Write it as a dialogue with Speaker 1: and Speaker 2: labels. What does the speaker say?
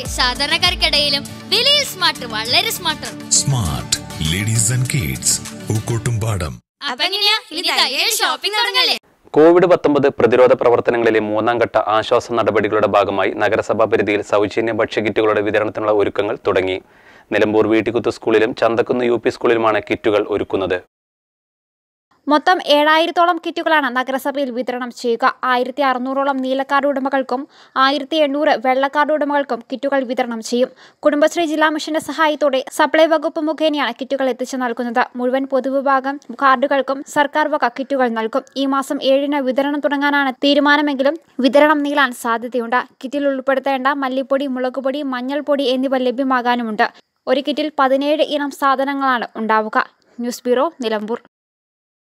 Speaker 1: സാധാരണക്കാർക്കിടയിലും വിലയിൽ സ്മാർട്ട് വളരെ smart
Speaker 2: smart ladies and kids Pookkottumpadam
Speaker 1: അപ്പൊ എങ്ങനെയാ ഇനി തയ്യൽ ഷോപ്പിംഗ് തുടങ്ങല്ലേ
Speaker 3: കോവിഡ് പത്തൊമ്പത് പ്രതിരോധ പ്രവർത്തനങ്ങളിലെ മൂന്നാം ഘട്ട ആശ്വാസ നടപടികളുടെ ഭാഗമായി നഗരസഭാ പരിധിയിൽ സൗജന്യ ഭക്ഷ്യക്കിറ്റുകളുടെ വിതരണത്തിനുള്ള ഒരുക്കങ്ങൾ തുടങ്ങി നിലമ്പൂർ വീട്ടിക്കുത്ത് സ്കൂളിലും ചന്തക്കുന്ന് യു പി സ്കൂളിലുമാണ് കിറ്റുകൾ ഒരുക്കുന്നത്
Speaker 4: മൊത്തം ഏഴായിരത്തോളം കിറ്റുകളാണ് നഗരസഭയിൽ വിതരണം ചെയ്യുക ആയിരത്തി അറുന്നൂറോളം നീലക്കാർഡ് ഉടമകൾക്കും ആയിരത്തി എണ്ണൂറ് വെള്ളക്കാർഡ് ഉടമകൾക്കും കിറ്റുകൾ വിതരണം ചെയ്യും കുടുംബശ്രീ ജില്ലാ മിഷന്റെ സഹായത്തോടെ സപ്ലൈ വകുപ്പ് മുഖേനയാണ് കിറ്റുകൾ എത്തിച്ചു നൽകുന്നത് മുഴുവൻ പൊതുവിഭാഗം കാർഡുകൾക്കും സർക്കാർ വക കിറ്റുകൾ നൽകും ഈ മാസം ഏഴിന് വിതരണം തുടങ്ങാനാണ് തീരുമാനമെങ്കിലും വിതരണം നീളാൻ സാധ്യതയുണ്ട് കിറ്റിൽ ഉൾപ്പെടുത്തേണ്ട മല്ലിപ്പൊടി മുളകുപൊടി മഞ്ഞൾപ്പൊടി എന്നിവ ലഭ്യമാകാനുമുണ്ട് ഒരു കിറ്റിൽ പതിനേഴ് ഇനം സാധനങ്ങളാണ് ഉണ്ടാവുക ന്യൂസ് ബ്യൂറോ നിലമ്പൂർ